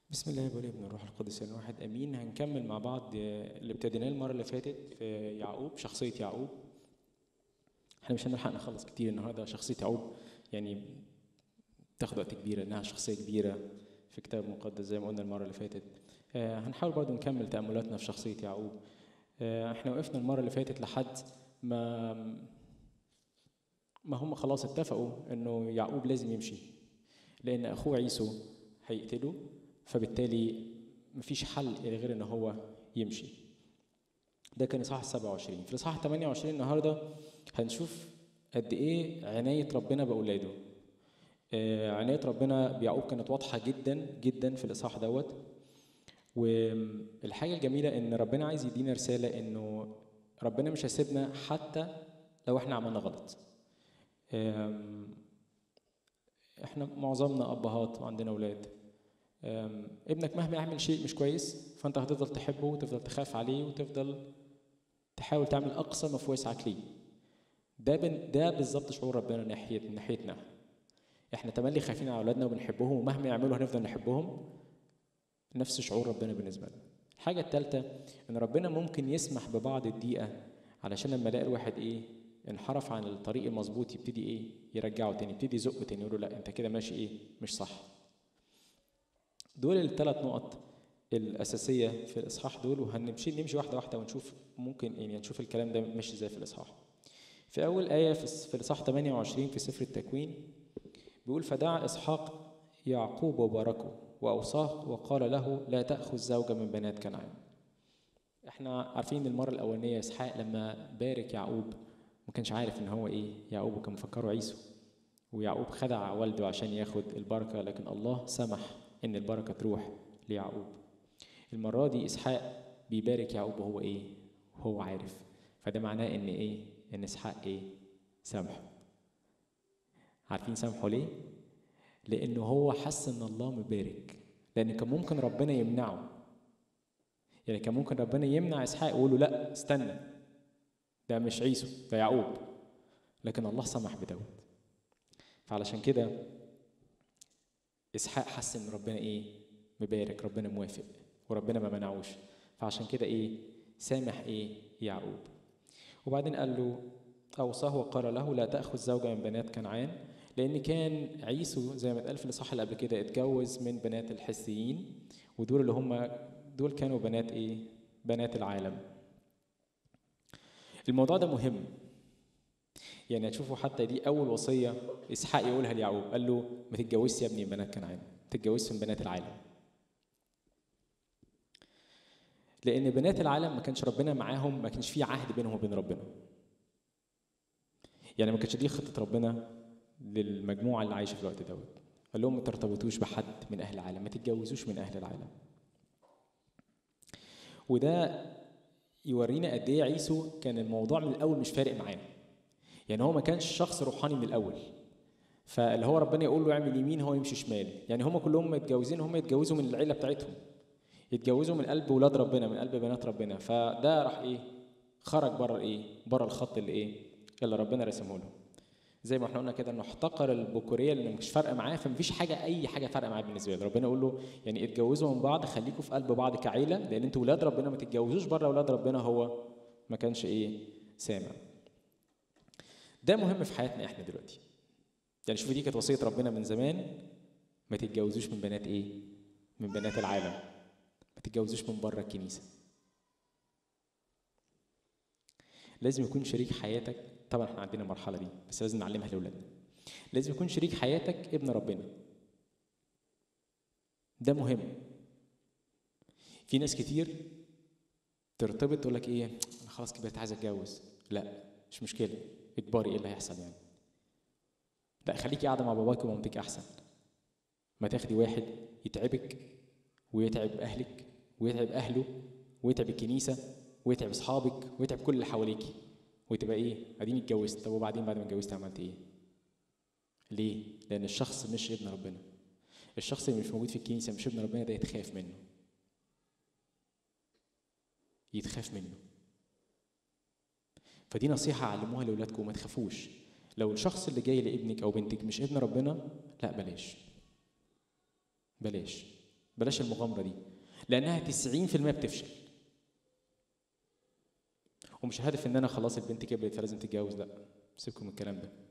بسم الله والابن الروح القدس الواحد امين هنكمل مع بعض اللي ابتديناه المره اللي فاتت في يعقوب شخصيه يعقوب احنا مش هنلحق نخلص كتير النهارده شخصيه يعقوب يعني تاخد وقت كبير انها شخصيه كبيره في الكتاب المقدس زي ما قلنا المره اللي فاتت آه هنحاول برضو نكمل تاملاتنا في شخصيه يعقوب آه احنا وقفنا المره اللي فاتت لحد ما ما هم خلاص اتفقوا انه يعقوب لازم يمشي لان اخوه عيسو هيقتله فبالتالي مفيش حل إلا غير ان هو يمشي ده كان اصحاح 27 في الاصحاح 28 النهارده هنشوف قد ايه عنايه ربنا باولاده آه عنايه ربنا بيعقوب كانت واضحه جدا جدا في الاصحاح دوت والحاجه الجميله ان ربنا عايز يدينا رساله انه ربنا مش هيسيبنا حتى لو احنا عملنا غلط احنا معظمنا ابهات وعندنا اولاد ابنك مهما يعمل شيء مش كويس فانت هتفضل تحبه وتفضل تخاف عليه وتفضل تحاول تعمل اقصى ما في وسعك ليه ده بن ده بالظبط شعور ربنا ناحيه ناحيتنا احنا تملي خايفين على اولادنا وبنحبهم ومهما يعملوا هنفضل نحبهم نفس شعور ربنا بالنسبه لنا الحاجه الثالثه ان ربنا ممكن يسمح ببعض الدقيقه علشان لما الاقي الواحد ايه انحرف عن الطريق المظبوط يبتدي ايه يرجعه تاني يبتدي يزقه تاني يقول له لا انت كده ماشي ايه مش صح دول الثلاث نقط الأساسية في الإصحاح دول وهنمشي نمشي واحدة واحدة ونشوف ممكن يعني نشوف الكلام ده ماشي ازاي في الإصحاح. في أول آية في الإصحاح 28 في سفر التكوين بيقول فدعا إسحاق يعقوب وباركه وأوصاه وقال له لا تأخذ زوجة من بنات كنعان. احنا عارفين المرة الأولانية إسحاق لما بارك يعقوب ما كانش عارف إن هو إيه يعقوب وكان مفكره عيسو. ويعقوب خدع والده عشان ياخد البركة لكن الله سمح ان البركه تروح ليعقوب المره دي اسحاق بيبارك يعقوب وهو ايه هو عارف فده معناه ان ايه ان اسحاق ايه سامحه عارفين سامحه ليه لانه هو حس ان الله مبارك لان كان ممكن ربنا يمنعه يعني كان ممكن ربنا يمنع اسحاق ويقول له لا استنى ده مش عيسو ده يعقوب لكن الله سمح بدوت فعلشان كده اسحاق حس ان ربنا ايه مبارك ربنا موافق وربنا ما منعوش فعشان كده ايه سامح ايه يعقوب وبعدين قال له اوصاه وقال له لا تاخذ زوجه من بنات كنعان لان كان عيسو زي ما اتقال في الاصحاح اللي قبل كده اتجوز من بنات الحسيين ودول اللي هم دول كانوا بنات ايه بنات العالم الموضوع ده مهم يعني هتشوفوا حتى دي اول وصيه اسحاق يقولها ليعقوب قال له ما تتجوزش يا ابني بنات كنعان ما تتجوزش من بنات العالم لان بنات العالم ما كانش ربنا معاهم ما كانش في عهد بينهم وبين ربنا يعني ما كانش دي خطه ربنا للمجموعه اللي عايشه في الوقت دوت قال لهم ما ترتبطوش بحد من اهل العالم ما تتجوزوش من اهل العالم وده يورينا قد ايه عيسو كان الموضوع من الاول مش فارق معاه يعني هو ما كانش شخص روحاني من الاول فاللي هو ربنا يقول له اعمل يمين هو يمشي شمال يعني هم كلهم متجوزين هم يتجوزوا من العيله بتاعتهم يتجوزوا من قلب ولاد ربنا من قلب بنات ربنا فده راح ايه خرج بره ايه بره الخط اللي ايه اللي ربنا رسمه له زي ما احنا قلنا كده انه احتقر البكوريه اللي مش فارقه معاه فمفيش حاجه اي حاجه فارقه معاه بالنسبه له ربنا يقول له يعني اتجوزوا من بعض خليكم في قلب بعض كعيله لان انتوا ولاد ربنا ما تتجوزوش بره ولاد ربنا هو ما كانش ايه سامع ده مهم في حياتنا احنا دلوقتي يعني شوفوا دي كانت وصيه ربنا من زمان ما تتجوزوش من بنات ايه من بنات العالم ما تتجوزوش من بره الكنيسه لازم يكون شريك حياتك طبعا احنا عندنا المرحله دي بس لازم نعلمها لاولادنا لازم يكون شريك حياتك ابن ربنا ده مهم في ناس كتير ترتبط تقول لك ايه انا خلاص كبرت عايز اتجوز لا مش مشكله اجباري ايه اللي هيحصل يعني لا خليكي قاعده مع باباك ومامتك احسن ما تاخدي واحد يتعبك ويتعب اهلك ويتعب اهله ويتعب الكنيسه ويتعب اصحابك ويتعب كل اللي حواليكي وتبقى ايه اديني اتجوزت طب وبعدين بعد ما اتجوزت عملت ايه ليه لان الشخص مش ابن ربنا الشخص اللي مش موجود في الكنيسه مش ابن ربنا ده يتخاف منه يتخاف منه فدي نصيحة علموها لأولادكم ما تخافوش لو الشخص اللي جاي لابنك أو بنتك مش ابن ربنا لا بلاش بلاش بلاش المغامره دي لانها 90% بتفشل ومش هدف ان انا خلاص البنت كبرت فلازم تتجوز لا سيبكم من الكلام ده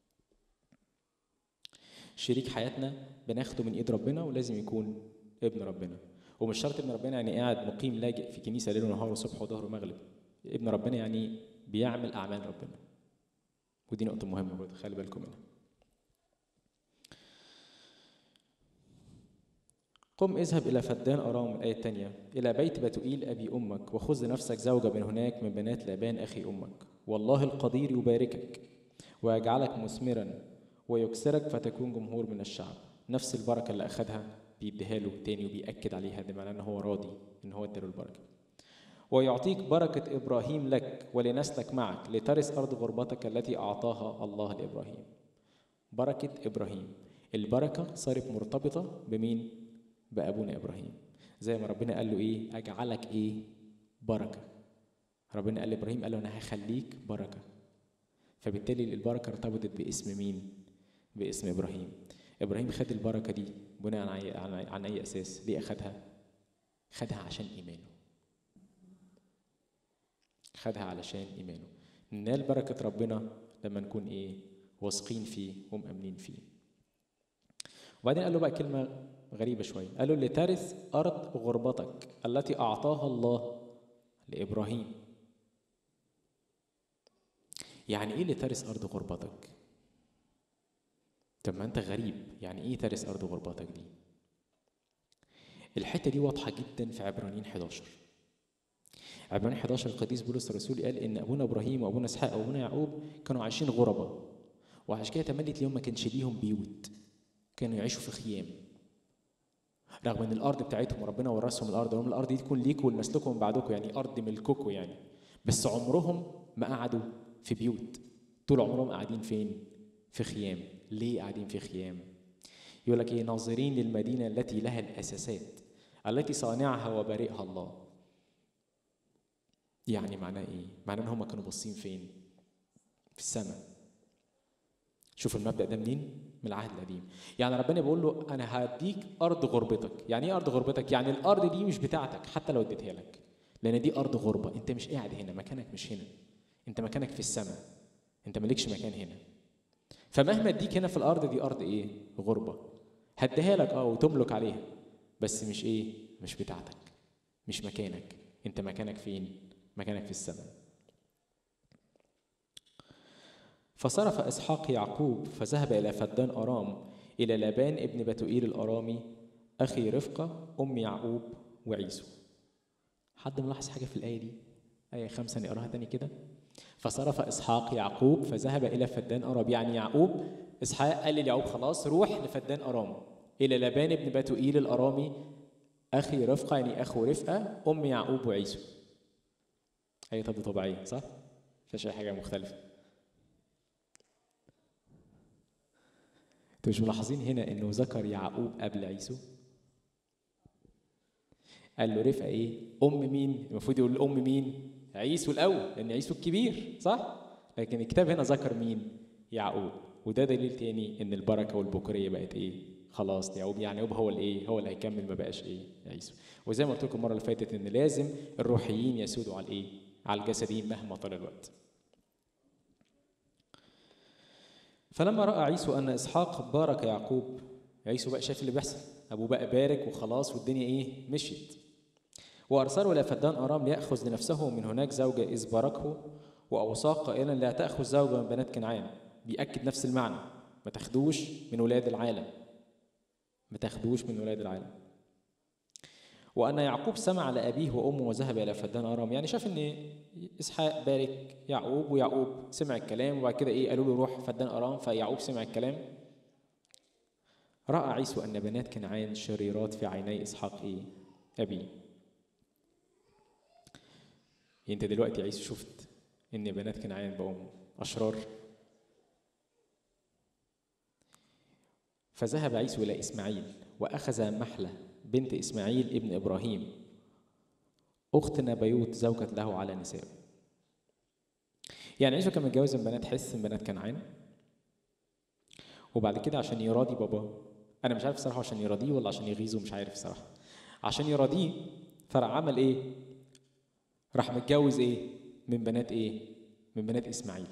شريك حياتنا بناخده من ايد ربنا ولازم يكون ابن ربنا ومش شرط ابن ربنا يعني قاعد مقيم لاجئ في كنيسه ليل ونهار وصبح وظهر ومغرب ابن ربنا يعني بيعمل اعمال ربنا ودي نقطه مهمه برضه خلي بالكم منها قم اذهب إلى فدان أرام الآية الثانية إلى بيت بتوئيل أبي أمك وخذ لنفسك زوجة من هناك من بنات لابان أخي أمك والله القدير يباركك ويجعلك مثمرا ويكسرك فتكون جمهور من الشعب نفس البركة اللي أخذها بيديها له تاني وبيأكد عليها ده معناه إن هو راضي إن هو اداله البركة ويعطيك بركة إبراهيم لك ولنسلك معك لترث أرض غربتك التي أعطاها الله لإبراهيم بركة إبراهيم البركة صارت مرتبطة بمين؟ بأبونا إبراهيم زي ما ربنا قال له إيه أجعلك إيه بركة ربنا قال لإبراهيم قال له أنا هخليك بركة فبالتالي البركة ارتبطت باسم مين باسم إبراهيم إبراهيم خد البركة دي بناء عن أي, عن أي أساس ليه أخدها خدها عشان إيمانه خدها علشان إيمانه ننال بركة ربنا لما نكون إيه واثقين فيه ومأمنين فيه وبعدين قال له بقى كلمة غريبة شوية قال له لترث أرض غربتك التي أعطاها الله لإبراهيم يعني إيه لترث أرض غربتك؟ طب ما أنت غريب يعني إيه ترث أرض غربتك دي؟ الحتة دي واضحة جدا في عبرانيين 11 عبرانيين 11 القديس بولس الرسول قال إن أبونا إبراهيم وأبونا إسحاق وأبونا يعقوب كانوا عايشين غربة وعشان كده تملت اليوم ما كانش ليهم بيوت كانوا يعيشوا في خيام رغم ان الارض بتاعتهم وربنا ورثهم الارض وهم الارض دي تكون ليكوا ولنسلكم من بعدكم يعني ارض ملككم يعني بس عمرهم ما قعدوا في بيوت طول عمرهم قاعدين فين في خيام ليه قاعدين في خيام يقول لك ايه ناظرين للمدينه التي لها الاساسات التي صانعها وبارئها الله يعني معناه ايه معناه ان هم كانوا باصين فين في السماء شوف المبدا ده منين من العهد القديم يعني ربنا بيقول له انا هديك ارض غربتك يعني ايه ارض غربتك يعني الارض دي مش بتاعتك حتى لو اديتها لك لان دي ارض غربه انت مش قاعد هنا مكانك مش هنا انت مكانك في السماء انت مالكش مكان هنا فمهما اديك هنا في الارض دي ارض ايه غربه هديها لك اه وتملك عليها بس مش ايه مش بتاعتك مش مكانك انت مكانك فين مكانك في السماء فصرف إسحاق يعقوب فذهب إلى فدان أرام إلى لابان ابن بتوئيل الأرامي أخي رفقة أم يعقوب وعيسو حد ملاحظ حاجة في الآية دي؟ آية خمسة نقراها تاني كده فصرف إسحاق يعقوب فذهب إلى فدان أرام يعني يعقوب إسحاق قال ليعقوب خلاص روح لفدان أرام إلى لابان ابن بتوئيل الأرامي أخي رفقة يعني أخو رفقة أم يعقوب وعيسو أي طب طبيعية صح؟ مفيش أي حاجة مختلفة انتوا مش ملاحظين هنا انه ذكر يعقوب قبل عيسو قال له رفقه ايه ام مين المفروض يقول ام مين عيسو الاول لان عيسو الكبير صح لكن الكتاب هنا ذكر مين يعقوب وده دليل تاني ان البركه والبكوريه بقت ايه خلاص يعقوب يعني يعقوب هو الايه هو اللي هيكمل ما بقاش ايه عيسو وزي ما قلت لكم المره اللي فاتت ان لازم الروحيين يسودوا على الايه على الجسديين مهما طال الوقت فلما راى عيسو ان اسحاق بارك يعقوب عيسو بقى شاف اللي بيحصل ابوه بقى بارك وخلاص والدنيا ايه مشيت وارسله الى فدان ارام لياخذ لنفسه من هناك زوجه اذ باركه واوصاه قائلا لا تاخذ زوجه من بنات كنعان بياكد نفس المعنى ما تاخدوش من ولاد العالم ما تاخدوش من ولاد العالم وأن يعقوب سمع لأبيه وأمه وذهب إلى فدان أرام يعني شاف إن إسحاق بارك يعقوب ويعقوب سمع الكلام وبعد كده إيه قالوا له روح فدان أرام فيعقوب سمع الكلام رأى عيسو أن بنات كنعان شريرات في عيني إسحاق إيه أبيه أنت دلوقتي عيسو شفت إن بنات كنعان بقوا أشرار فذهب عيسو إلى إسماعيل وأخذ محلة بنت إسماعيل ابن إبراهيم أخت نبيوت زوجة له على نسائه يعني عيسو كان متجوز من بنات حس من بنات كنعان وبعد كده عشان يراضي باباه أنا مش عارف الصراحة عشان يراضيه ولا عشان يغيظه مش عارف الصراحة عشان يراضيه فراح عمل ايه راح متجوز ايه من بنات ايه من بنات اسماعيل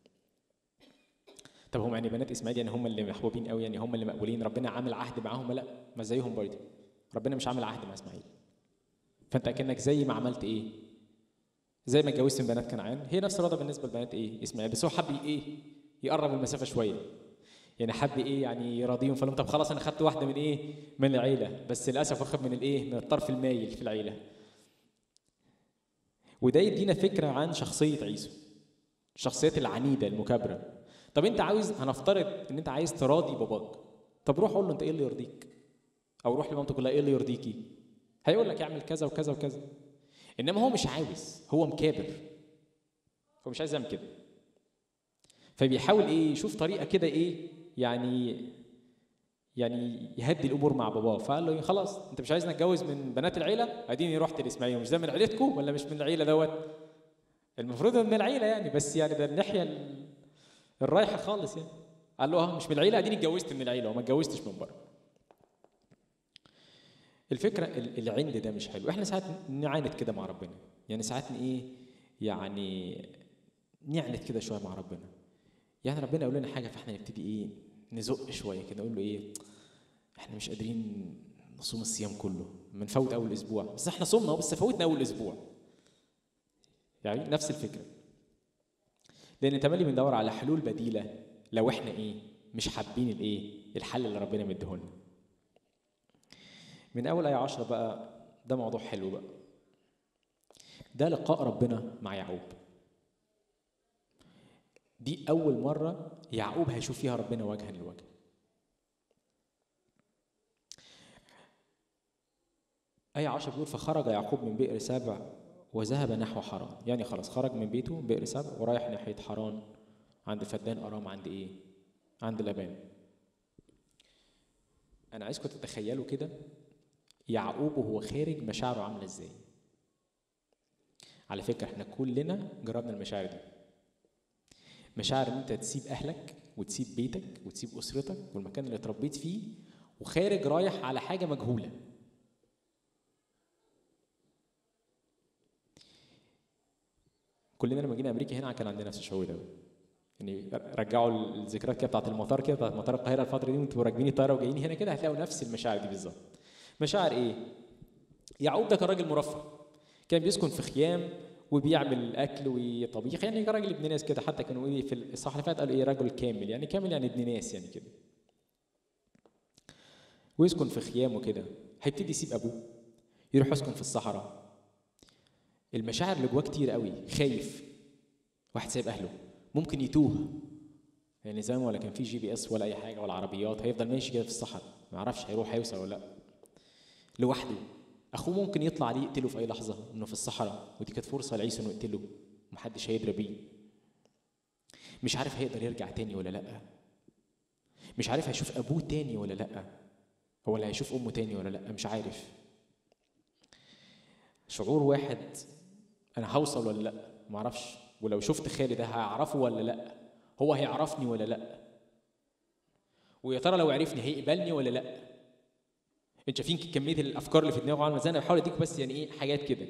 طب هم يعني بنات اسماعيل يعني هم اللي محبوبين قوي يعني هم اللي مقبولين ربنا عامل عهد معاهم لا ما زيهم برضه ربنا مش عامل عهد مع اسماعيل فانت اكنك زي ما عملت ايه زي ما اتجوزت من بنات كنعان هي نفس الوضع بالنسبه لبنات ايه اسماعيل بس هو حب ايه يقرب المسافه شويه يعني حب ايه يعني يراضيهم فقال لهم طب خلاص انا خدت واحده من ايه من العيله بس للاسف واخد من الايه من الطرف المايل في العيله وده يدينا فكره عن شخصيه عيسو الشخصيات العنيده المكابره طب انت عاوز هنفترض ان انت عايز تراضي باباك طب روح قول له انت ايه اللي يرضيك او روح لمامتك قول لها ايه اللي يرضيكي هيقول لك اعمل كذا وكذا وكذا انما هو مش عاوز هو مكابر هو مش عايز يعمل كده فبيحاول ايه يشوف طريقه كده ايه يعني يعني يهدي الامور مع باباه فقال له إيه خلاص انت مش عايزني اتجوز من بنات العيله اديني رحت الاسماعيليه مش ده من عيلتكم ولا مش من العيله دوت المفروض من العيله يعني بس يعني ده الناحيه ال- الرايحه خالص يعني قال له اه مش من العيله اديني اتجوزت من العيله وما اتجوزتش من بره الفكره ال- العند ده مش حلو احنا ساعات نعاند كده مع ربنا يعني ساعات ايه يعني نعند كده شويه مع ربنا يعني ربنا يقول لنا حاجه فاحنا نبتدي ايه نزق شويه كده نقول له ايه احنا مش قادرين نصوم الصيام كله ما نفوت اول اسبوع بس احنا صمنا أهو، بس فوتنا اول اسبوع يعني نفس الفكره لان تملي بندور على حلول بديله لو احنا ايه مش حابين الايه الحل اللي ربنا مديهولنا من اول ايه 10 بقى ده موضوع حلو بقى ده لقاء ربنا مع يعقوب دي اول مره يعقوب هيشوف فيها ربنا وجها لوجه آية 10 بيقول فخرج يعقوب من بئر سبع وذهب نحو حران يعني خلاص خرج من بيته بئر سبع ورايح ناحية حران عند فدان أرام عند إيه؟ عند لبان أنا عايزكم تتخيلوا كده يعقوب وهو خارج مشاعره عاملة إزاي على فكرة احنا كلنا جربنا المشاعر دي مشاعر ان انت تسيب اهلك وتسيب بيتك وتسيب اسرتك والمكان اللي اتربيت فيه وخارج رايح على حاجه مجهوله كلنا لما جينا امريكا هنا كان عندنا نفس الشعور ده يعني رجعوا الذكريات كده بتاعت المطار كده بتاعت مطار القاهره الفتره دي وانتوا راكبين الطياره وجايين هنا كده هتلاقوا نفس المشاعر دي بالظبط مشاعر ايه يعقوب ده كان راجل مرفه كان بيسكن في خيام وبيعمل اكل وطبيخ يعني كان راجل ابن ناس كده حتى كانوا ايه في الصح اللي فات قالوا ايه رجل كامل يعني كامل يعني ابن ناس يعني كده ويسكن في خيام وكده هيبتدي يسيب ابوه يروح يسكن في الصحراء المشاعر اللي جواه كتير قوي خايف واحد سايب اهله ممكن يتوه يعني زمان ولا كان في جي بي اس ولا اي حاجه ولا عربيات هيفضل ماشي كده في الصحراء ما يعرفش هيروح هيوصل ولا لا لوحده اخوه ممكن يطلع عليه يقتله في اي لحظه انه في الصحراء ودي كانت فرصه لعيسى انه يقتله محدش هيدري بيه مش عارف هيقدر يرجع تاني ولا لا مش عارف هيشوف ابوه تاني ولا لا هو اللي هيشوف امه تاني ولا لا مش عارف شعور واحد انا هوصل ولا لا معرفش ولو شفت خالد ده هعرفه ولا لا هو هيعرفني ولا لا ويا ترى لو عرفني هيقبلني ولا لا انت شايفين كميه الافكار اللي في دماغه عامله ازاي انا بحاول اديكم بس يعني ايه حاجات كده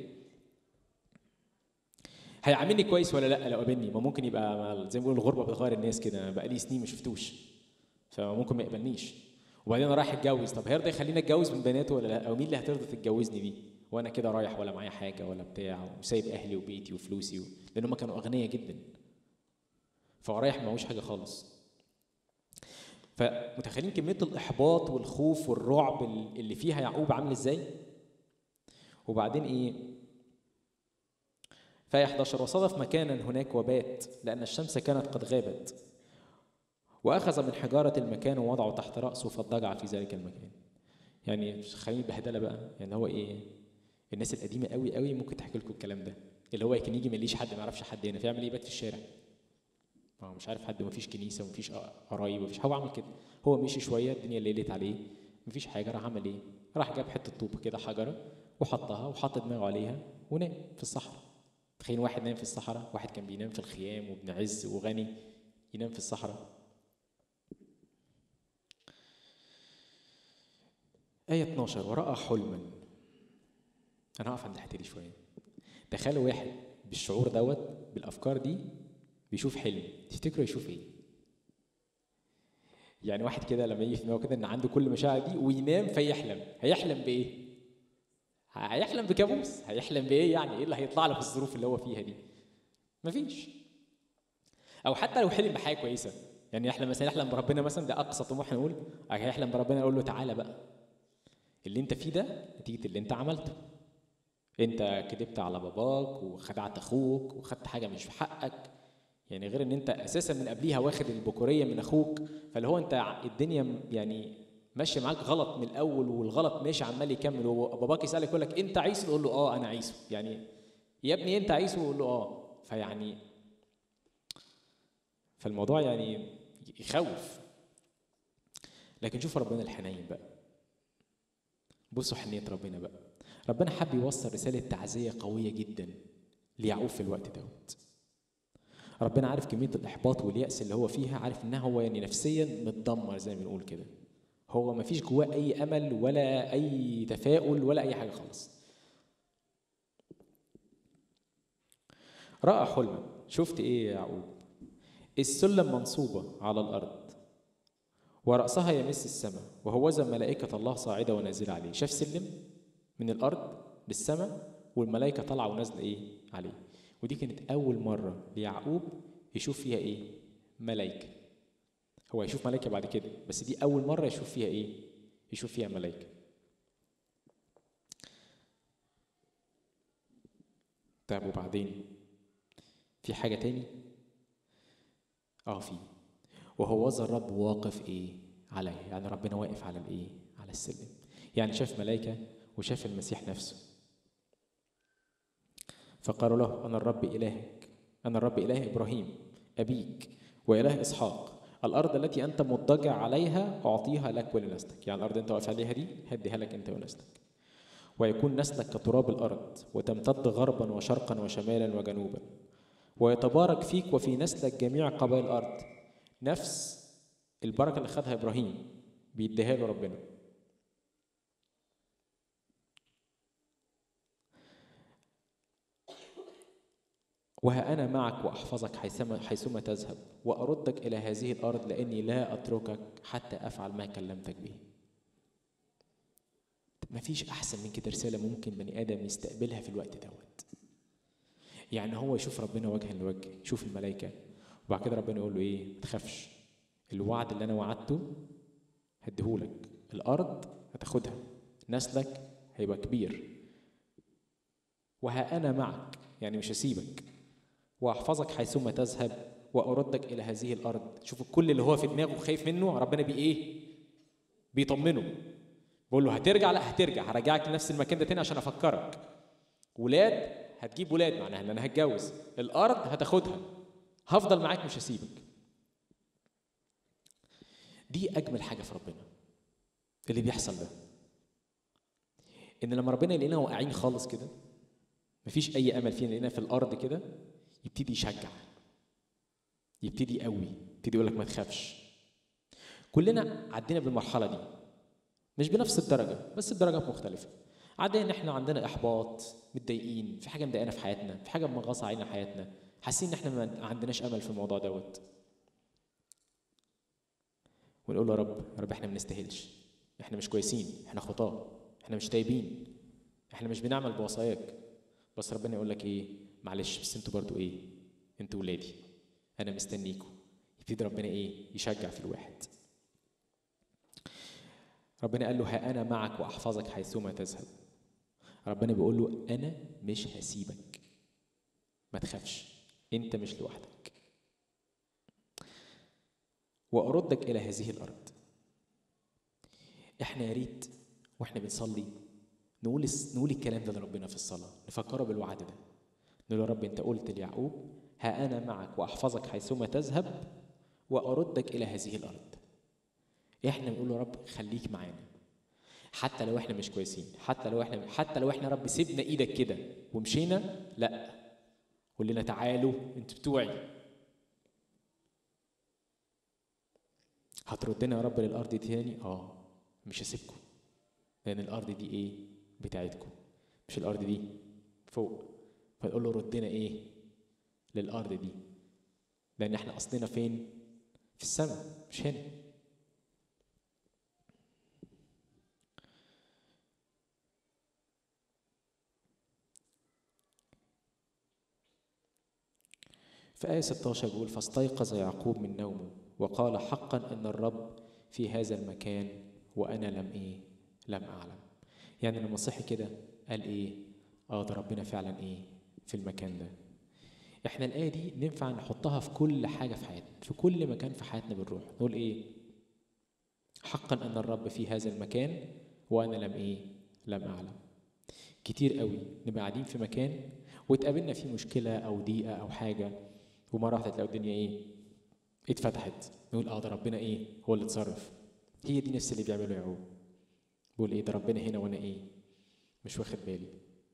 هيعاملني كويس ولا لا لو قابلني ما ممكن يبقى ما- زي ما بيقولوا الغربه بتغير الناس كده بقى لي سنين ما شفتوش فممكن ما يقبلنيش وبعدين انا رايح اتجوز طب هيرضى يخليني اتجوز من بناته ولا لا او مين اللي هترضى تتجوزني دي وانا كده رايح ولا معايا حاجه ولا بتاع وسايب اهلي وبيتي وفلوسي و... لان هم كانوا اغنياء جدا فهو رايح معهوش حاجه خالص فمتخيلين كميه الاحباط والخوف والرعب اللي فيها يعقوب عامل ازاي وبعدين ايه فآية 11 وصادف مكانا هناك وبات لأن الشمس كانت قد غابت وأخذ من حجارة المكان ووضعه تحت رأسه فاضطجع في ذلك المكان يعني خليني بهدلة بقى يعني هو إيه الناس القديمة قوي قوي ممكن تحكي لكم الكلام ده اللي هو كان يجي ما يلاقيش حد ما يعرفش حد هنا فيعمل ايه يبات في الشارع ما هو مش عارف حد ومفيش كنيسه ومفيش قرايب ومفيش هو عمل كده هو مشي شويه الدنيا ليلت عليه مفيش حاجه راح عمل ايه راح جاب حته طوب كده حجره وحطها وحط دماغه عليها ونام في الصحراء تخيل واحد نام في الصحراء واحد كان بينام في الخيام وابن عز وغني ينام في الصحراء آية 12 ورأى حلما انا هقف عند الحته دي شويه تخيلوا واحد بالشعور دوت بالافكار دي بيشوف حلم تفتكروا يشوف ايه يعني واحد كده لما يجي في دماغه كده ان عنده كل المشاعر دي وينام فيحلم هيحلم بايه هيحلم بكابوس هيحلم بايه يعني ايه اللي هيطلع له في الظروف اللي هو فيها دي مفيش او حتى لو حلم بحاجه كويسه يعني يحلم مثلا يحلم بربنا مثلا ده اقصى طموح نقول هيحلم بربنا يقول له تعالى بقى اللي انت فيه ده نتيجه اللي انت عملته انت كذبت على باباك وخدعت اخوك وخدت حاجه مش في حقك يعني غير ان انت اساسا من قبليها واخد البكوريه من اخوك فاللي هو انت الدنيا يعني ماشيه معاك غلط من الاول والغلط ماشي عمال يكمل وباباك يسالك يقول لك انت عيسو تقول له اه انا عيسو يعني يا ابني انت عيسو يقول له اه فيعني فالموضوع يعني يخوف لكن شوف ربنا الحنين بقى بصوا حنية ربنا بقى ربنا حب يوصل رسالة تعزية قوية جدا ليعقوب في الوقت دوت ربنا عارف كمية الإحباط واليأس اللي هو فيها عارف إنها هو يعني نفسيا متدمر زي ما بنقول كده هو ما فيش جواه أي أمل ولا أي تفاؤل ولا أي حاجة خالص رأى حلما شفت إيه يا يعقوب السلم منصوبة على الأرض ورأسها يمس السماء وهوذا ملائكة الله صاعدة ونازلة عليه شاف سلم من الأرض للسماء والملائكة طالعة ونازلة إيه عليه ودي كانت أول مرة ليعقوب يشوف فيها إيه ملائكة هو يشوف ملائكة بعد كده بس دي أول مرة يشوف فيها إيه يشوف فيها ملائكة طيب وبعدين في حاجة تاني اه في وهو ذا الرب واقف ايه عليه يعني ربنا واقف على الايه على السلم يعني شاف ملائكه وشاف المسيح نفسه فقالوا له انا الرب الهك انا الرب اله ابراهيم ابيك واله اسحاق الارض التي انت مضطجع عليها اعطيها لك ولنسلك يعني الارض انت واقف عليها دي هديها لك انت ونسلك ويكون نسلك كتراب الارض وتمتد غربا وشرقا وشمالا وجنوبا ويتبارك فيك وفي نسلك جميع قبائل الارض نفس البركه اللي خدها ابراهيم بيديها له ربنا وها أنا معك وأحفظك حيثما, حيثما تذهب وأردك إلى هذه الأرض لأني لا أتركك حتى أفعل ما كلمتك به مفيش أحسن من كده رسالة ممكن بني آدم يستقبلها في الوقت دوت يعني هو يشوف ربنا وجها لوجه يشوف الملائكة وبعد كده ربنا يقول له ايه ما تخافش الوعد اللي انا وعدته هديهولك الارض هتاخدها نسلك هيبقى كبير وها انا معك يعني مش هسيبك واحفظك حيثما تذهب واردك الى هذه الارض شوف كل اللي هو في دماغه خايف منه ربنا بي ايه بيطمنه بقول له هترجع لا هترجع هرجعك لنفس المكان ده تاني عشان افكرك ولاد هتجيب ولاد معناها ان انا هتجوز الارض هتاخدها هفضل معاك مش هسيبك دي اجمل حاجه في ربنا اللي بيحصل ده ان لما ربنا يلاقينا واقعين خالص كده مفيش اي امل فينا لقينا في الارض كده يبتدي يشجع يبتدي يقوي يبتدي يقول لك ما تخافش كلنا عدينا بالمرحله دي مش بنفس الدرجه بس بدرجات مختلفه عدينا ان احنا عندنا احباط متضايقين في حاجه مضايقانا في حياتنا في حاجه مغصى علينا حياتنا حاسين ان احنا ما عندناش امل في الموضوع دوت ونقول له يا رب يا رب احنا ما بنستاهلش احنا مش كويسين احنا خطاه احنا مش تايبين احنا مش بنعمل بوصاياك بس ربنا يقول لك ايه معلش بس انتوا برضو ايه انتوا ولادي انا مستنيكم يبتدي ربنا ايه يشجع في الواحد ربنا قال له ها انا معك واحفظك حيثما تذهب ربنا بيقول له انا مش هسيبك ما تخافش انت مش لوحدك واردك الى هذه الارض احنا يا ريت واحنا بنصلي نقول نقول الكلام ده لربنا في الصلاه نفكره بالوعد ده نقول يا رب انت قلت ليعقوب ها انا معك واحفظك حيثما تذهب واردك الى هذه الارض احنا بنقول يا رب خليك معانا حتى لو احنا مش كويسين حتى لو احنا حتى لو احنا رب سيبنا ايدك كده ومشينا لا قول لنا تعالوا انتوا بتوعي هتردنا يا رب للارض دي تاني اه مش هسيبكم لان الارض دي ايه بتاعتكم مش الارض دي فوق فنقول له ردنا ايه للارض دي لان احنا اصلنا فين في السماء مش هنا في آية 16 بيقول فاستيقظ يعقوب من نومه وقال حقا أن الرب في هذا المكان وأنا لم إيه لم أعلم يعني لما صحي كده قال إيه آه ده ربنا فعلا إيه في المكان ده إحنا الآية دي ننفع نحطها في كل حاجة في حياتنا في كل مكان في حياتنا بنروح نقول إيه حقا أن الرب في هذا المكان وأنا لم إيه لم أعلم كتير قوي نبقى قاعدين في مكان وتقابلنا فيه مشكلة أو ضيقة أو حاجة ومرة واحدة تلاقي الدنيا إيه اتفتحت نقول اه ده ربنا ايه هو اللي اتصرف هي دي نفس اللي بيعمله يعقوب بيقول ايه ده ربنا هنا وانا ايه مش واخد بالي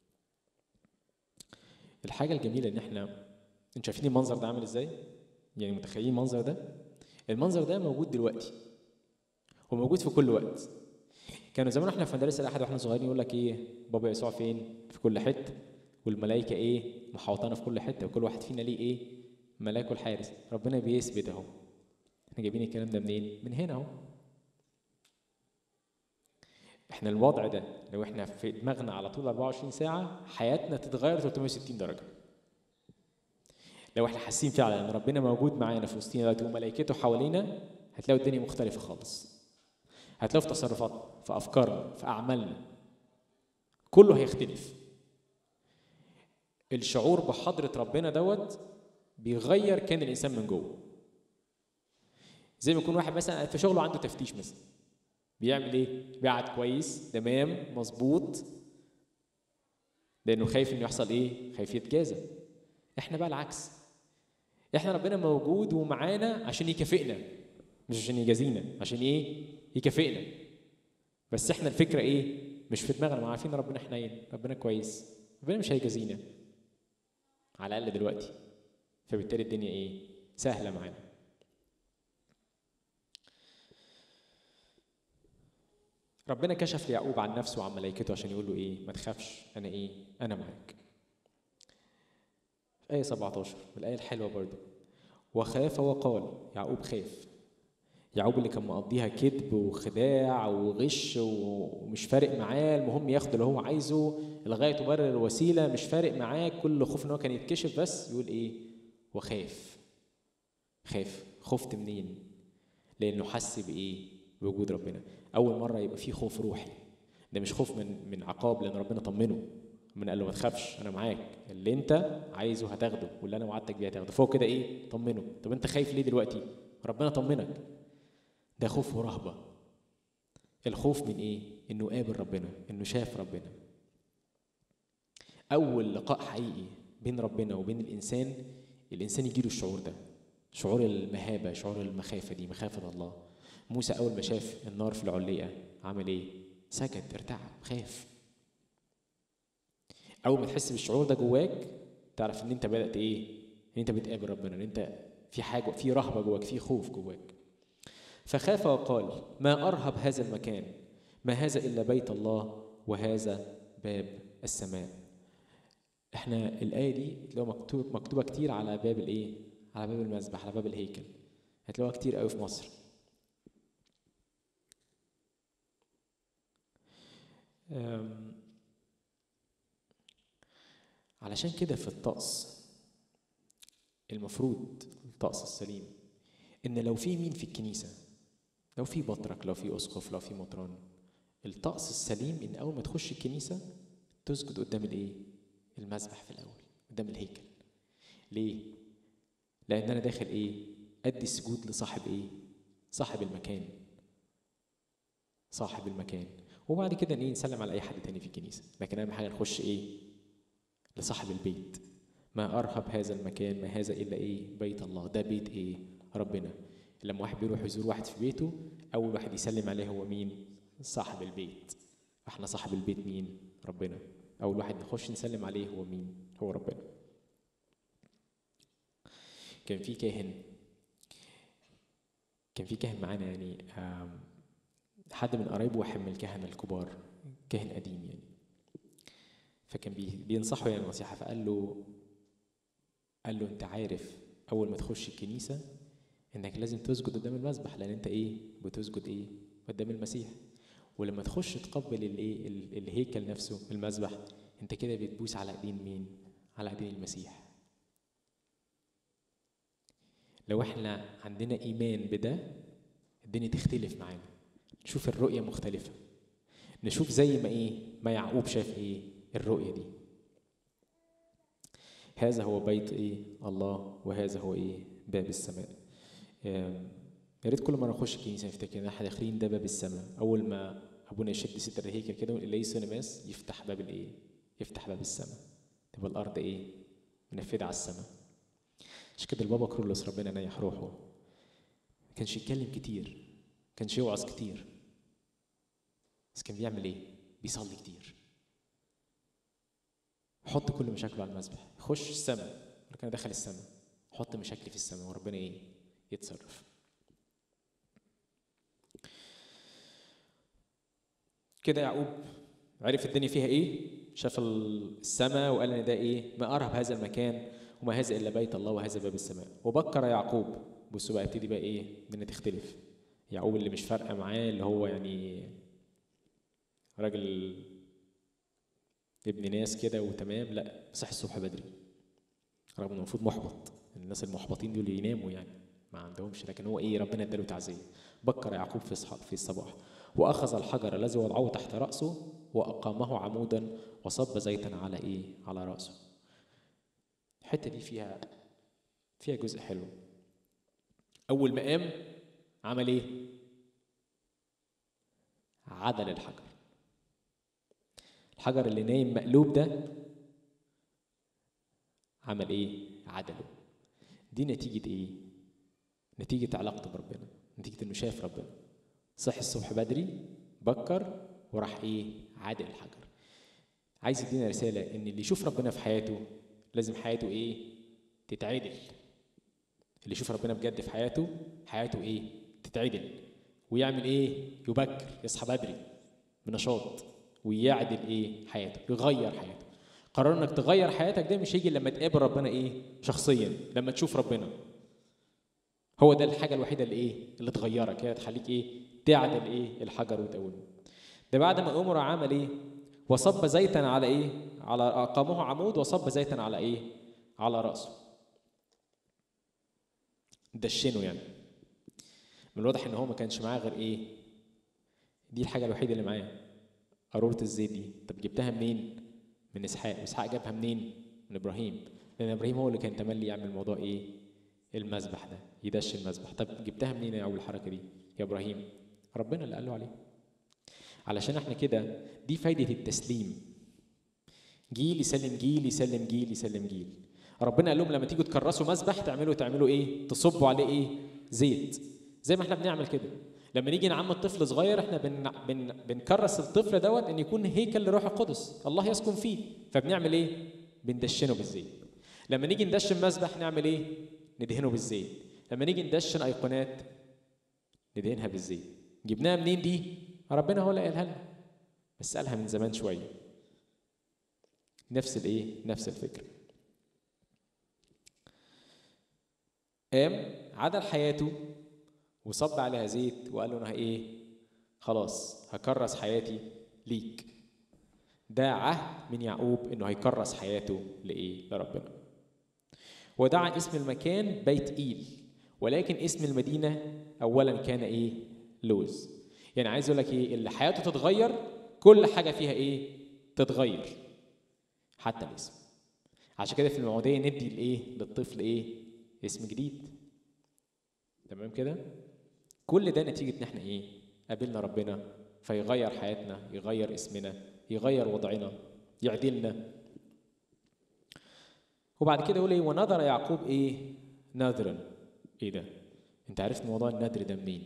الحاجه الجميله ان احنا انتوا شايفين المنظر ده عامل ازاي يعني متخيلين المنظر ده المنظر ده موجود دلوقتي وموجود في كل وقت كانوا زمان احنا في مدارس الاحد واحنا صغيرين يقول لك ايه بابا يسوع فين في كل حته والملائكه ايه محوطانا في كل حته وكل واحد فينا ليه ايه ملاك الحارس ربنا بيثبت اهو احنا جايبين الكلام ده منين من هنا اهو احنا الوضع ده لو احنا في دماغنا على طول 24 ساعه حياتنا تتغير 360 درجه لو احنا حاسين فعلا ان ربنا موجود معانا في وسطينا دلوقتي وملائكته حوالينا هتلاقوا الدنيا مختلفه خالص هتلاقوا في تصرفاتنا في افكارنا في اعمالنا كله هيختلف الشعور بحضره ربنا دوت بيغير كان الانسان من جوه زي ما يكون واحد مثلا في شغله عنده تفتيش مثلا بيعمل ايه بيقعد كويس تمام مظبوط لانه خايف انه يحصل ايه خايف يتجازى احنا بقى العكس احنا ربنا موجود ومعانا عشان يكافئنا مش عشان يجازينا عشان ايه يكافئنا بس احنا الفكره ايه مش في دماغنا ما عارفين ربنا حنين ربنا كويس ربنا مش هيجازينا على الاقل دلوقتي فبالتالي الدنيا ايه سهله معانا ربنا كشف ليعقوب عن نفسه وعن ملائكته عشان يقول له ايه ما تخافش انا ايه انا معاك في آية 17 الآية الحلوة برضو وخاف وقال يعقوب خاف يعقوب اللي كان مقضيها كذب وخداع وغش ومش فارق معاه المهم ياخد اللي هو عايزه الغاية تبرر الوسيلة مش فارق معاه كل خوف ان هو كان يتكشف بس يقول ايه وخاف خاف خفت منين لانه حس بايه بوجود ربنا اول مره يبقى فيه خوف روحي ده مش خوف من من عقاب لان ربنا طمنه من قال له ما تخافش انا معاك اللي انت عايزه هتاخده واللي انا وعدتك بيه هتاخده فوق كده ايه طمنه طب انت خايف ليه دلوقتي ربنا طمنك ده خوف ورهبه الخوف من ايه انه قابل ربنا انه شاف ربنا اول لقاء حقيقي بين ربنا وبين الانسان الانسان يجيله الشعور ده شعور المهابه شعور المخافه دي مخافه الله موسى اول ما شاف النار في العليقه عمل ايه سكت ارتعب خاف اول ما تحس بالشعور ده جواك تعرف ان انت بدات ايه ان انت بتقابل ربنا ان انت في حاجه في رهبه جواك في خوف جواك فخاف وقال ما ارهب هذا المكان ما هذا الا بيت الله وهذا باب السماء احنا الايه دي هتلاقوها مكتوب مكتوبه كتير على باب الايه على باب المسبح على باب الهيكل هتلاقوها كتير قوي في مصر أم علشان كده في الطقس المفروض الطقس السليم ان لو في مين في الكنيسه لو في بطرك لو في اسقف لو في مطران الطقس السليم ان اول ما تخش الكنيسه تسجد قدام الايه المسبح في الاول قدام الهيكل ليه لان انا داخل ايه ادي السجود لصاحب ايه صاحب المكان صاحب المكان وبعد كده ايه نسلم على اي حد تاني في الكنيسه لكن اهم حاجه نخش ايه لصاحب البيت ما ارهب هذا المكان ما هذا الا ايه بيت الله ده بيت ايه ربنا لما واحد بيروح يزور واحد في بيته اول واحد يسلم عليه هو مين صاحب البيت احنا صاحب البيت مين ربنا اول واحد نخش نسلم عليه هو مين هو ربنا كان في كاهن كان في كاهن معانا يعني حد من قرايبه واحد من الكهنه الكبار كاهن قديم يعني فكان بي- بينصحه يعني نصيحة فقال له قال له انت عارف اول ما تخش الكنيسة انك لازم تسجد قدام المذبح لان انت ايه بتسجد ايه قدام المسيح ولما تخش تقبل الايه ال- الهيكل نفسه المذبح انت كده بتبوس على ايدين مين على ايدين المسيح لو احنا عندنا ايمان بده الدنيا تختلف معانا نشوف الرؤية مختلفة نشوف زي ما ايه ما يعقوب شاف ايه الرؤية دي هذا هو بيت ايه الله وهذا هو ايه باب السماء آم، يا ريت كل ما نخش الكنيسه نفتكر ان احنا داخلين ده باب السماء اول ما ابونا يشد ستر الهيكل كده ونلاقي سينماس يفتح باب الايه يفتح باب السماء تبقى الارض ايه منفذه على السماء عشان كده البابا كرولوس ربنا ينيح روحه ما كانش يتكلم كتير ما كانش يوعظ كتير بس كان بيعمل ايه بيصلي كتير حط كل مشاكله على المذبح يخش السماء لكن انا دخل السماء حط مشاكلي في السماء وربنا ايه يتصرف كده يعقوب عرف الدنيا فيها ايه شاف السماء وقال ان ده ايه ما ارهب هذا المكان وما هذا الا بيت الله وهذا باب السماء وبكر يعقوب بصوا بقى ابتدي بقى ايه الدنيا تختلف يعقوب اللي مش فارقه معاه اللي هو يعني راجل ابن ناس كده وتمام لا صحي الصبح بدري رغم انه المفروض محبط الناس المحبطين دول يناموا يعني ما عندهمش لكن هو ايه ربنا اداله تعزيه بكر يعقوب في الصح- في الصباح واخذ الحجر الذي وضعه تحت راسه واقامه عمودا وصب زيتا على ايه على راسه الحته دي فيها فيها جزء حلو اول ما قام عمل ايه عدل الحجر الحجر اللي نايم مقلوب ده عمل ايه عدله دي نتيجة ايه نتيجة علاقته بربنا نتيجة انه شاف ربنا صحي الصبح بدري بكر وراح ايه عادل الحجر عايز يدينا رسالة ان اللي يشوف ربنا في حياته لازم حياته ايه تتعدل اللي يشوف ربنا بجد في حياته حياته ايه تتعدل ويعمل ايه يبكر يصحى بدري بنشاط ويعدل ايه حياته يغير حياته قرار انك تغير حياتك ده مش هيجي لما تقابل ربنا ايه شخصيا لما تشوف ربنا هو ده الحاجه الوحيده اللي ايه اللي تغيرك هي تخليك ايه تعدل ايه الحجر وتقوله ده بعد ما امر عمل ايه وصب زيتا على ايه على اقامه عمود وصب زيتا على ايه على راسه دشنه يعني من الواضح ان هو ما كانش معاه غير ايه دي الحاجه الوحيده اللي معاه قاروره الزيت دي طب جبتها منين من اسحاق واسحاق جابها منين من ابراهيم لان ابراهيم هو اللي كان تملي يعمل موضوع ايه المذبح ده يدش المذبح طب جبتها منين يا اول الحركه دي يا ابراهيم ربنا اللي قال له عليه علشان احنا كده دي فايده التسليم جيل يسلم جيل يسلم جيل يسلم جيل ربنا قال لهم لما تيجوا تكرسوا مذبح تعملوا تعملوا ايه تصبوا عليه ايه زيت زي ما احنا بنعمل كده لما نيجي نعمل طفل صغير احنا بن بن بنكرس الطفل دوت ان يكون هيكل لروح القدس الله يسكن فيه فبنعمل ايه بندشنه بالزيت لما نيجي ندشن مذبح نعمل ايه ندهنه بالزيت لما نيجي ندشن ايقونات ندهنها بالزيت جبناها منين دي ربنا هو اللي قالها لنا بس قالها من زمان شويه نفس الايه نفس الفكره قام عدل حياته وصب عليها زيت وقال له انا ايه خلاص هكرس حياتي ليك ده عهد من يعقوب انه هيكرس حياته لايه لربنا ودعا اسم المكان بيت ايل ولكن اسم المدينه اولا كان ايه لوز يعني عايز اقول لك ايه اللي حياته تتغير كل حاجه فيها ايه تتغير حتى الاسم عشان كده في المعموديه ندي الايه للطفل ايه اسم جديد تمام كده كل ده نتيجه ان احنا ايه قابلنا ربنا فيغير حياتنا يغير اسمنا يغير وضعنا يعدلنا وبعد كده يقول ايه ونظر يعقوب ايه نادرا ايه ده انت عرفت موضوع النذر ده منين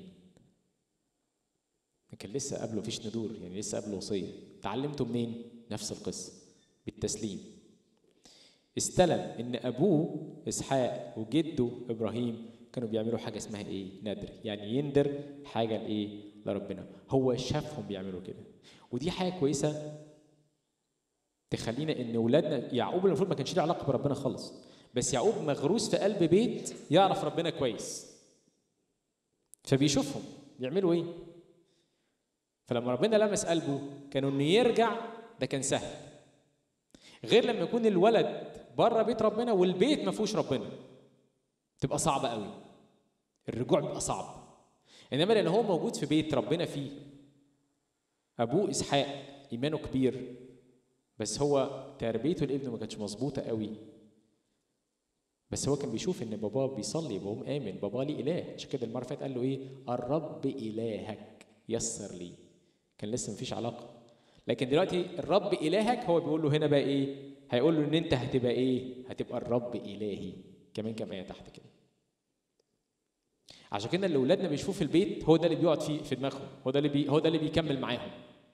كان لسه قبله مفيش ندور يعني لسه قبله وصيه اتعلمته منين نفس القصه بالتسليم استلم ان ابوه اسحاق وجده ابراهيم كانوا بيعملوا حاجه اسمها ايه ندر يعني يندر حاجه لايه لربنا هو شافهم بيعملوا كده ودي حاجه كويسه تخلينا ان ولادنا يعقوب المفروض ما كانش له علاقه بربنا خالص بس يعقوب مغروس في قلب بيت يعرف ربنا كويس فبيشوفهم بيعملوا ايه فلما ربنا لمس قلبه كانوا انه يرجع ده كان سهل غير لما يكون الولد بره بيت ربنا والبيت ما فيهوش ربنا تبقى صعبه قوي الرجوع بيبقى صعب انما لان هو موجود في بيت ربنا فيه ابوه اسحاق ايمانه كبير بس هو تربيته لابنه ما كانتش مظبوطه قوي بس هو كان بيشوف ان باباه بيصلي باباه مآمن باباه ليه اله عشان كده المره اللي فاتت قال له ايه الرب الهك يسر لي كان لسه مفيش علاقه لكن دلوقتي الرب الهك هو بيقول له هنا بقى ايه هيقول له ان انت هتبقى ايه هتبقى الرب الهي كمان كام ايه تحت كده عشان كده اللي اولادنا بيشوفوه في البيت هو ده اللي بيقعد في في دماغهم هو ده اللي بي هو ده اللي بيكمل معاهم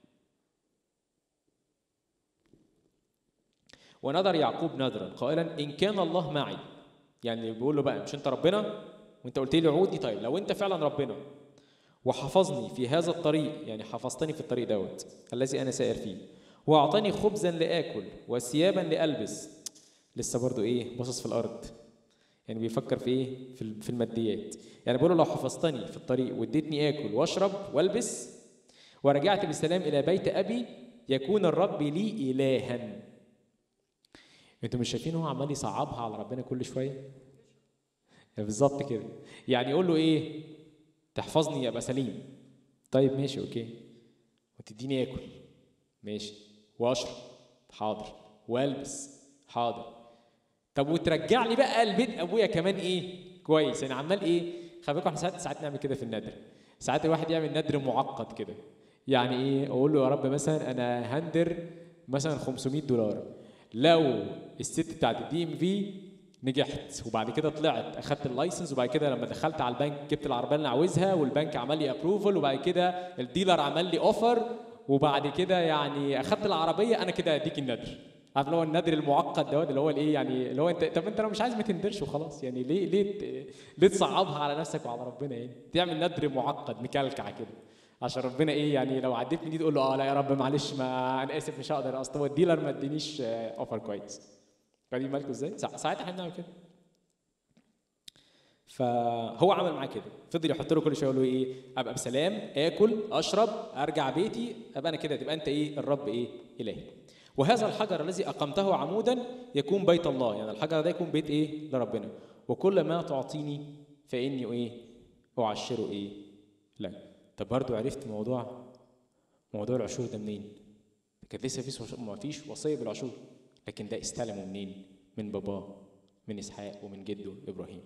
ونظر يعقوب نذرا قائلا ان كان الله معي يعني بيقول له بقى مش انت ربنا وانت قلت لي عودي طيب لو انت فعلا ربنا وحفظني في هذا الطريق يعني حفظتني في الطريق دوت الذي انا سائر فيه واعطاني خبزا لاكل وثيابا لالبس لسه برضو ايه باصص في الارض يعني بيفكر في ايه في في الماديات يعني بيقول له لو حفظتني في الطريق واديتني اكل واشرب والبس ورجعت بالسلام الى بيت ابي يكون الرب لي الها انتوا مش شايفين هو عمال يصعبها على ربنا كل شويه يعني بالظبط كده يعني يقول له ايه تحفظني ابقى سليم طيب ماشي اوكي وتديني اكل ماشي واشرب حاضر والبس حاضر طب وترجع لي بقى البيت ابويا كمان ايه كويس يعني عمال ايه خلي بالكم احنا ساعات ساعات نعمل كده في الندر ساعات الواحد يعمل ندر معقد كده يعني ايه اقول له يا رب مثلا انا هندر مثلا 500 دولار لو الست بتاعت الدي ام في نجحت وبعد كده طلعت اخدت اللايسنس وبعد كده لما دخلت على البنك جبت العربيه اللي انا عاوزها والبنك عمل لي ابروفل وبعد كده الديلر عمل لي اوفر وبعد كده يعني اخدت العربيه انا كده اديك الندر عارف اللي هو النادر المعقد دوت اللي هو الايه يعني اللي هو انت طب انت لو مش عايز ما تندرش وخلاص يعني ليه ليه ليه تصعبها على نفسك وعلى ربنا يعني تعمل ندر معقد مكلكع كده عشان ربنا ايه يعني لو عديت من دي تقول له اه لا يا رب معلش ما انا اسف مش هقدر اصل هو الديلر ما ادينيش اوفر كويس فاهمين مالكم ازاي؟ ساعتها احنا بنعمل كده فهو عمل معاه كده فضل يحط له كل شويه يقول له ايه ابقى بسلام اكل اشرب ارجع بيتي ابقى انا كده تبقى انت ايه الرب ايه الهي وهذا الحجر الذي اقمته عمودا يكون بيت الله يعني الحجر ده يكون بيت ايه لربنا وكل ما تعطيني فاني ايه اعشره ايه لك طب برضه عرفت موضوع موضوع العشور ده منين كان لسه في ما فيش وصيه بالعشور لكن ده استلمه منين من باباه من اسحاق ومن جده ابراهيم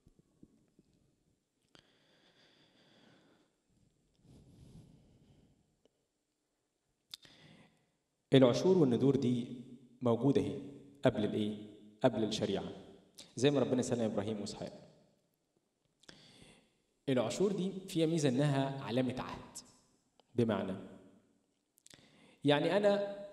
العشور والندور دي موجودة اهي قبل الايه؟ قبل الشريعة زي ما ربنا سلم ابراهيم واسحاق العشور دي فيها ميزة انها علامة عهد بمعنى يعني انا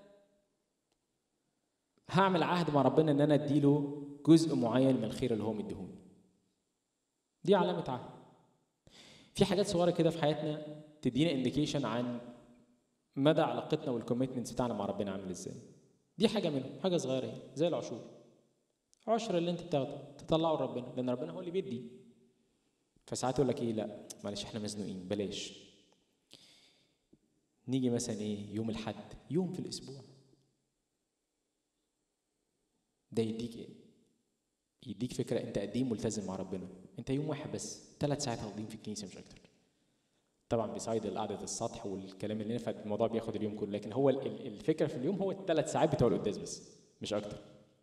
هعمل عهد مع ربنا ان انا اديله جزء معين من الخير اللي هو مديهوني دي علامة عهد في حاجات صغيرة كده في حياتنا تدينا انديكيشن عن مدى علاقتنا والكوميتمنتس بتاعنا مع ربنا عامل ازاي دي حاجه منهم حاجه صغيره اهي زي العشور عشرة اللي انت بتاخده تطلعه لربنا لان ربنا هو اللي بيدي فساعات يقول لك ايه لا معلش احنا مزنوقين بلاش نيجي مثلا ايه يوم الحد يوم في الاسبوع ده يديك ايه يديك فكره انت قد ايه ملتزم مع ربنا انت يوم واحد بس ثلاث ساعات هاخدين في الكنيسه مش اكتر طبعا بيسايد قعده السطح والكلام اللي ينفع الموضوع بياخد اليوم كله لكن هو الفكره في اليوم هو الثلاث ساعات بتوع القداس بس مش اكتر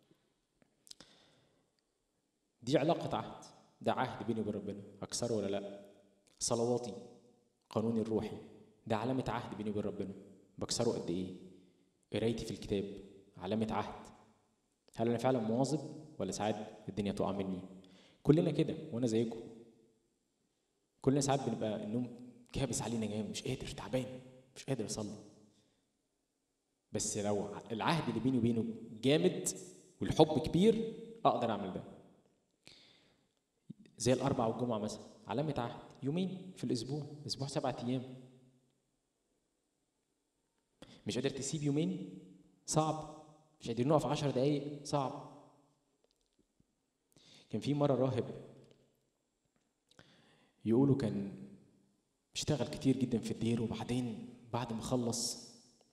دي علاقه عهد ده عهد بيني وبين ربنا اكسره ولا لا صلواتي قانوني الروحي ده علامه عهد بيني وبين ربنا بكسره قد ايه قرايتي في الكتاب علامه عهد هل انا فعلا مواظب ولا ساعات الدنيا تقع مني كلنا كده وانا زيكم كلنا ساعات بنبقى النوم كابس علينا جامد مش قادر تعبان مش قادر اصلي بس لو العهد اللي بيني وبينه جامد والحب كبير اقدر اعمل ده زي الاربع والجمعه مثلا علامه عهد يومين في الاسبوع اسبوع سبعة ايام مش قادر تسيب يومين صعب مش قادرين نقف عشر دقايق صعب كان في مرة راهب يقولوا كان اشتغل كتير جدا في الدير وبعدين بعد ما خلص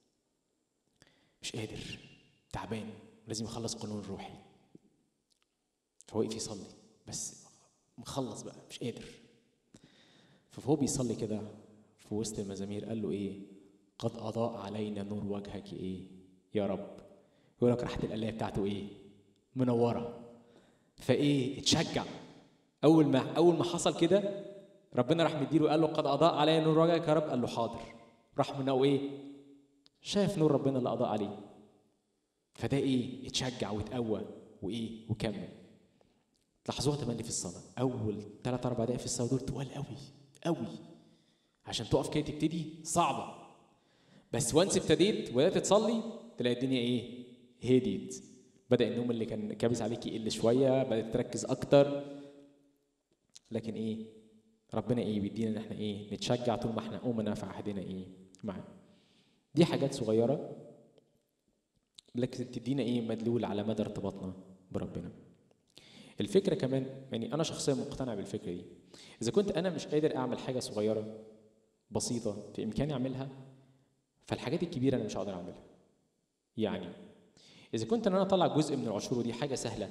مش قادر تعبان لازم يخلص قانون الروحي فوقف يصلي بس مخلص بقى مش قادر فهو بيصلي كده في وسط المزامير قال له ايه قد اضاء علينا نور وجهك ايه يا رب يقول لك راحت القلايه بتاعته ايه منوره فايه اتشجع اول ما اول ما حصل كده ربنا راح مديله قال له قد اضاء علي نور وجهك يا رب قال له حاضر راح منه ايه شاف نور ربنا اللي اضاء عليه فده ايه اتشجع واتقوى وايه وكمل لاحظوها تملي في الصلاه اول ثلاث اربع دقائق في الصلاه دول طوال قوي قوي عشان تقف كده تبتدي صعبه بس وانس ابتديت وبدات تصلي تلاقي الدنيا ايه هديت بدا النوم اللي كان كابس عليك يقل شويه بدات تركز اكتر لكن ايه ربنا ايه بيدينا ان احنا ايه نتشجع طول ما احنا امنا في عهدنا ايه معاه دي حاجات صغيره لكن تدينا ايه مدلول على مدى ارتباطنا بربنا الفكره كمان يعني انا شخصيا مقتنع بالفكره دي اذا كنت انا مش قادر اعمل حاجه صغيره بسيطه في امكاني اعملها فالحاجات الكبيره انا مش هقدر اعملها يعني اذا كنت انا اطلع جزء من العشور ودي حاجه سهله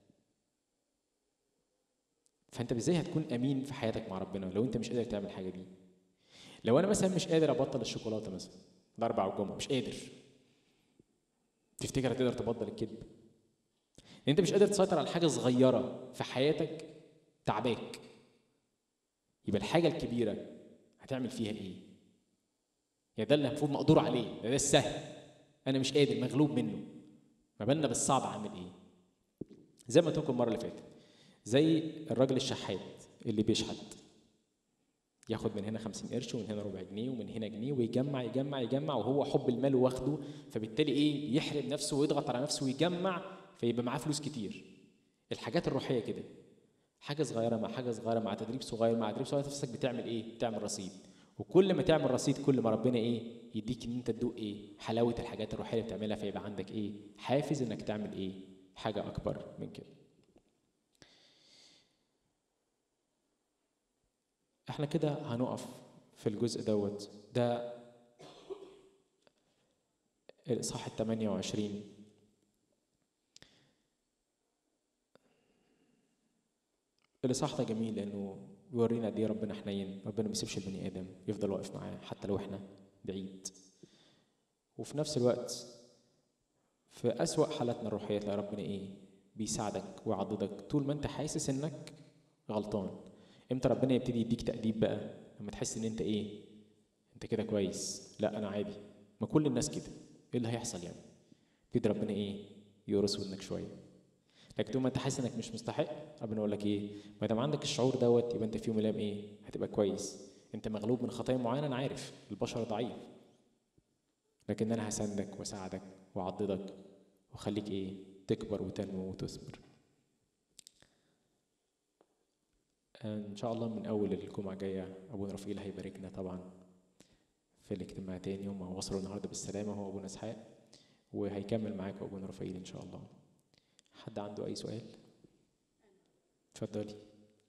فانت ازاي هتكون امين في حياتك مع ربنا لو انت مش قادر تعمل الحاجه دي لو انا مثلا مش قادر ابطل الشوكولاته مثلا الاربع والجمعه مش قادر تفتكر هتقدر تبطل الكذب انت مش قادر تسيطر على حاجه صغيره في حياتك تعباك يبقى الحاجه الكبيره هتعمل فيها ايه يعني ده اللي المفروض مقدور عليه ده, ده السهل انا مش قادر مغلوب منه ما بالنا بالصعب عامل ايه زي ما قلت لكم المره اللي فاتت زي الراجل الشحات اللي بيشحت ياخد من هنا 50 قرش ومن هنا ربع جنيه ومن هنا جنيه ويجمع يجمع يجمع وهو حب المال واخده فبالتالي ايه يحرم نفسه ويضغط على نفسه ويجمع فيبقى معاه فلوس كتير الحاجات الروحيه كده حاجه صغيره مع حاجه صغيره مع تدريب صغير مع تدريب صغير نفسك بتعمل ايه بتعمل رصيد وكل ما تعمل رصيد كل ما ربنا ايه يديك ان انت تدوق ايه حلاوه الحاجات الروحيه اللي بتعملها فيبقى عندك ايه حافز انك تعمل ايه حاجه اكبر من كده احنا كده هنقف في الجزء دوت ده الإصحاح ال 28 الإصحاح ده جميل لأنه بيورينا قد إيه ربنا حنين ربنا ما بيسيبش البني آدم يفضل واقف معاه حتى لو إحنا بعيد وفي نفس الوقت في أسوأ حالاتنا الروحية تلاقي ربنا إيه بيساعدك ويعضدك طول ما أنت حاسس إنك غلطان امتى ربنا يبتدي يديك تأديب بقى لما تحس ان انت ايه انت كده كويس لا انا عادي ما كل الناس كده ايه اللي هيحصل يعني يبتدي ربنا ايه يورث ودنك شويه لكن طول ما انت حاسس انك مش مستحق ربنا يقول لك ايه ما دام عندك الشعور دوت يبقى انت في يوم من الايام ايه هتبقى كويس انت مغلوب من خطايا معينه انا عارف البشر ضعيف لكن انا هساندك واساعدك واعضدك واخليك ايه تكبر وتنمو وتثمر ان شاء الله من اول الجمعه الجايه ابونا رفيق هيباركنا طبعا في الاجتماع تاني هم وصلوا النهارده بالسلامه هو ابونا اسحاق وهيكمل معاكم ابونا رفائيل ان شاء الله حد عنده اي سؤال اتفضلي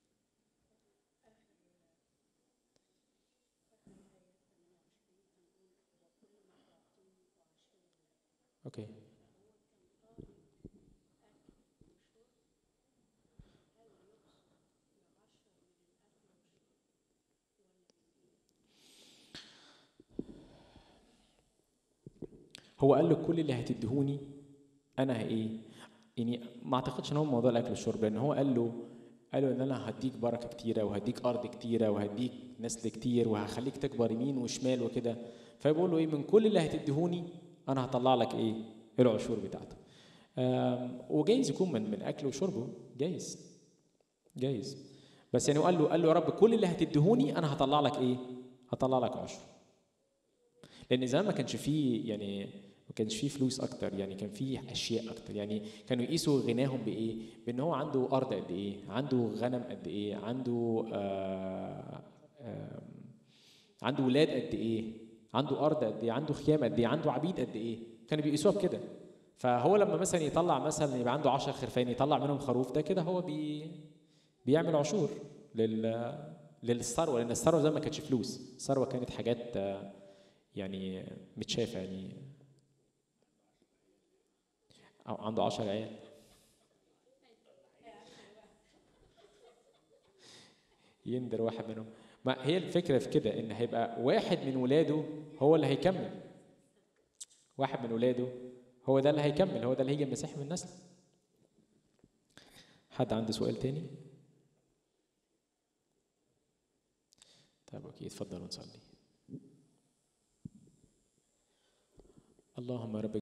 اوكي هو قال له كل اللي هتدهوني انا ايه يعني ما اعتقدش ان هو موضوع الاكل والشرب لان هو قال له قال له ان انا هديك بركه كتيره وهديك ارض كتيره وهديك نسل كتير وهخليك تكبر يمين وشمال وكده فبيقول له ايه من كل اللي هتدهوني انا هطلع لك ايه العشور بتاعته وجايز يكون من من اكل وشربه جايز جايز بس يعني قال له قال له يا رب كل اللي هتدهوني انا هطلع لك ايه هطلع لك عشر لان زمان ما كانش فيه يعني ما كانش فيه فلوس اكتر يعني كان فيه اشياء اكتر يعني كانوا يقيسوا غناهم بايه بان هو عنده ارض قد ايه عنده غنم قد ايه عنده آآ آآ عنده ولاد قد ايه عنده ارض قد ايه عنده خيام قد ايه عنده عبيد قد ايه كانوا بيقيسوها بكده فهو لما مثلا يطلع مثلا يبقى عنده 10 خرفان يطلع منهم خروف ده كده هو بي بيعمل عشور لل للثروه لان الثروه زي ما كانتش فلوس الثروه كانت حاجات آه، يعني متشافه يعني أو عنده 10 عيال يندر واحد منهم ما هي الفكره في كده ان هيبقى واحد من ولاده هو اللي هيكمل واحد من ولاده هو ده اللي هيكمل هو ده اللي هيجي المسيح من نسله حد عنده سؤال تاني طيب اوكي اتفضل ونصلي اللهم رب